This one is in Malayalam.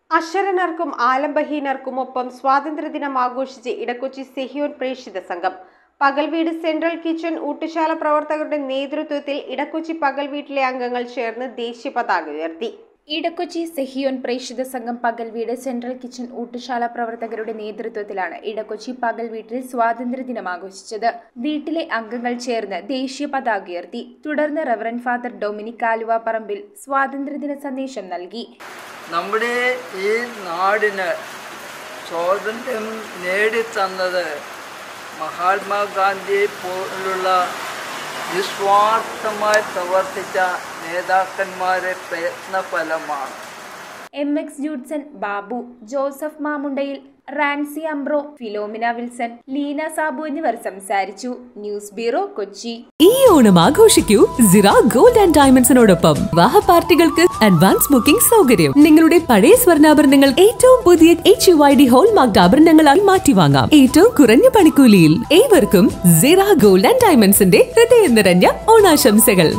അശരണർക്കും ആലംബഹീനർക്കും ഒപ്പം സ്വാതന്ത്ര്യദിനം ആഘോഷിച്ച് ഇടക്കൊച്ചി സെഹിയോൻ പ്രേക്ഷിത സംഘം പകൽവീട് സെൻട്രൽ കിച്ചൺ ഊട്ടുശാല പ്രവർത്തകരുടെ നേതൃത്വത്തിൽ ഇടക്കൊച്ചി പകൽവീട്ടിലെ അംഗങ്ങൾ ചേർന്ന് ദേശീയ പതാക ഉയർത്തി ഇടക്കൊച്ചി സെഹിയോൻ പ്രേക്ഷിത സംഘം പകൽവീട് സെൻട്രൽ കിച്ചൺ ഊട്ടുശാല പ്രവർത്തകരുടെ നേതൃത്വത്തിലാണ് ഇടക്കൊച്ചി പകൽ വീട്ടിൽ സ്വാതന്ത്ര്യദിനം ആഘോഷിച്ചത് വീട്ടിലെ അംഗങ്ങൾ ചേർന്ന് ദേശീയ പതാക ഉയർത്തി തുടർന്ന് reverend father Dominic Aluvaparambil സ്വാതന്ത്ര്യദിന സന്ദേശം നൽകി നമ്മുടെ ഈ നാടിന് സ്വാതന്ത്ര്യം നേടിത്തന്നത് മഹാത്മാഗാന്ധിയെ പോലുള്ള നിസ്വാർത്ഥമായി പ്രവർത്തിച്ച നേതാക്കന്മാരെ പ്രയത്നഫലമാണ് M X Judson Babu Joseph Mamundayil Rancy Ambro Philomina Wilson Leena Sabu എന്നിവർ സംസാരിച്ചു ന്യൂസ് ബ്യൂറോ കൊച്ചി ഈ ഓണം ആഘോഷിക്കൂ സിറ ഗോൾഡ് ആൻഡ് ഡയമണ്ട്സിനോടൊപ്പം വിവാഹ പാർട്ടികൾക്ക് അഡ്വാൻസ് ബുക്കിംഗ് സൗകര്യം നിങ്ങളുടെ പഴയ സ്വർണ്ണാഭരണങ്ങൾ ഏറ്റവും പുതിയ H U I D hallmark ആഭരണങ്ങളായി മാറ്റി വാങ്ങാം ഏറ്റവും കുറഞ്ഞ പണിക്കൂലിയിൽ ഏവർക്കും സിറ ഗോൾഡ് ആൻഡ് ഡയമണ്ട്സിന്റെ ഹൃദയം നിറഞ്ഞ ഓണാശംസകൾ